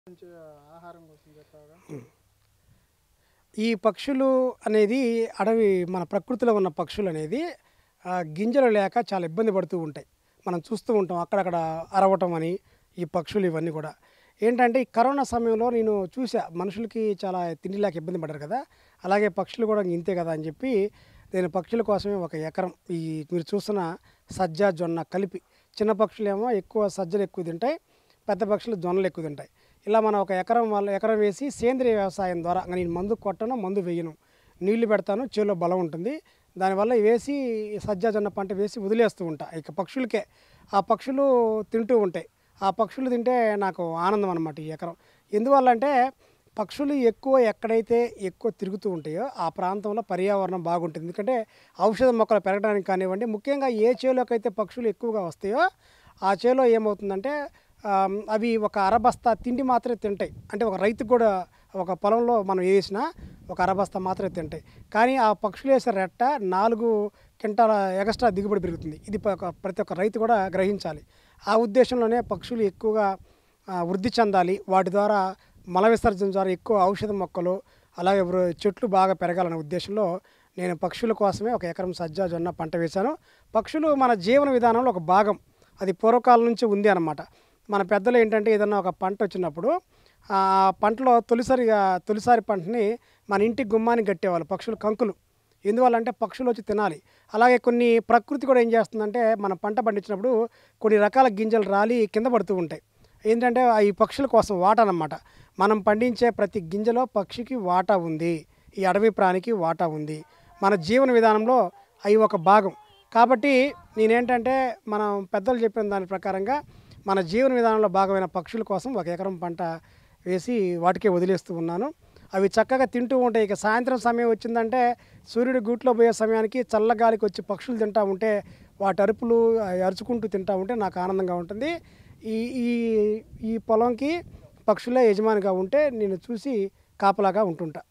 నుంచి ఆహారం కోసం చెప్పాగా ఈ పక్షులు అనేది అడవి మన ప్రకృతిలో ఉన్న పక్షులు అనేది ఆ, గింజలు లేక చాలా ఇబ్బంది పడుతూ ఉంటాయి మనం చూస్తూ ఉంటాం అక్కడక్కడ అరవటం అని ఈ పక్షులు ఇవన్నీ కూడా ఏంటంటే ఈ కరోనా సమయంలో నేను చూసా మనుషులకి చాలా తిండి లేక ఇబ్బంది పడ్డారు కదా అలాగే పక్షులు కూడా ఇంతే కదా అని చెప్పి నేను పక్షుల కోసమే ఒక ఎకరం ఈ మీరు చూస్తున్న సజ్జ జొన్న కలిపి చిన్న పక్షులేమో ఎక్కువ సజ్జలు ఎక్కువ తింటాయి పెద్ద పక్షులు జొన్నలు ఎక్కువ తింటాయి ఇలా మనం ఒక ఎకరం వల్ల ఎకరం వేసి సేంద్రియ వ్యవసాయం ద్వారా నేను మందు కొట్టను మందు వేయను నీళ్లు పెడతాను చేలో బలం ఉంటుంది దానివల్ల వేసి సజ్జ జొన్న పంట వేసి వదిలేస్తూ ఉంటా ఇక పక్షులకే ఆ పక్షులు తింటూ ఉంటాయి ఆ పక్షులు తింటే నాకు ఆనందం అనమాట ఈ ఎకరం ఎందువల్ల అంటే పక్షులు ఎక్కువ ఎక్కడైతే ఎక్కువ తిరుగుతూ ఉంటాయో ఆ ప్రాంతంలో పర్యావరణం బాగుంటుంది ఎందుకంటే ఔషధ మొక్కలు పెరగడానికి కానివ్వండి ముఖ్యంగా ఏ చేలోకి అయితే పక్షులు ఎక్కువగా వస్తాయో ఆ చేలో ఏమవుతుందంటే ఆమ్, అవి ఒక అరబస్తా తిండి మాత్రమే తింటాయి అంటే ఒక రైతుకు కూడా ఒక పొలంలో మనం వేసినా ఒక అరబస్తా మాత్రమే తింటాయి కానీ ఆ పక్షులు వేసే రెట్ట నాలుగు క్వింటాల ఎక్స్ట్రా దిగుబడి పెరుగుతుంది ఇది ప- ప్రతి ఒక్క రైతు కూడా గ్రహించాలి ఆ ఉద్దేశంలోనే పక్షులు ఎక్కువగా ఆ, వృద్ధి చెందాలి వాటి ద్వారా మల విసర్జన ద్వారా ఎక్కువ ఔషధ మొక్కలు అలాగే వృ- చెట్లు బాగా పెరగాలనే ఉద్దేశంలో నేను పక్షుల కోసమే ఒక ఎకరం సజ్జ జొన్న పంట వేశాను పక్షులు మన జీవన విధానంలో ఒక భాగం అది పూర్వకాలం నుంచి ఉంది అన్నమాట మన పెద్దలు ఏంటంటే ఏదన్నా ఒక పంట వచ్చినప్పుడు ఆ పంటలో తొలిసారిగా తొలిసారి పంటని మన ఇంటి గుమ్మానికి కట్టేవాళ్ళు పక్షులు కంకులు ఎందువల్లంటే పక్షులు వచ్చి తినాలి అలాగే కొన్ని ప్రకృతి కూడా ఏం చేస్తుందంటే మన పంట పండించినప్పుడు కొన్ని రకాల గింజలు రాలి కింద పడుతూ ఉంటాయి ఏంటంటే ఆ ఈ పక్షుల కోసం వాటా అన్నమాట మనం పండించే ప్రతి గింజలో పక్షికి వాటా ఉంది ఈ అడవి ప్రాణికి వాటా ఉంది మన జీవన విధానంలో అవి ఒక భాగం కాబట్టి నేనేంటంటే మనం పెద్దలు చెప్పిన దాని ప్రకారంగా మన జీవన విధానంలో భాగమైన పక్షుల కోసం ఒక ఎకరం పంట వేసి వాటికే వదిలేస్తూ ఉన్నాను అవి చక్కగా తింటూ ఉంటాయి ఇక సాయంత్రం సమయం వచ్చిందంటే సూర్యుడు గూట్లో పోయే సమయానికి చల్లగాలికి వచ్చి పక్షులు తింటూ ఉంటే వాటి అరుపులు అవి అరుచుకుంటూ తింటూ ఉంటే నాకు ఆనందంగా ఉంటుంది ఈ ఈ ఈ పొలంకి పక్షులే యజమానిగా ఉంటే నేను చూసి కాపలాగా ఉంటుంటా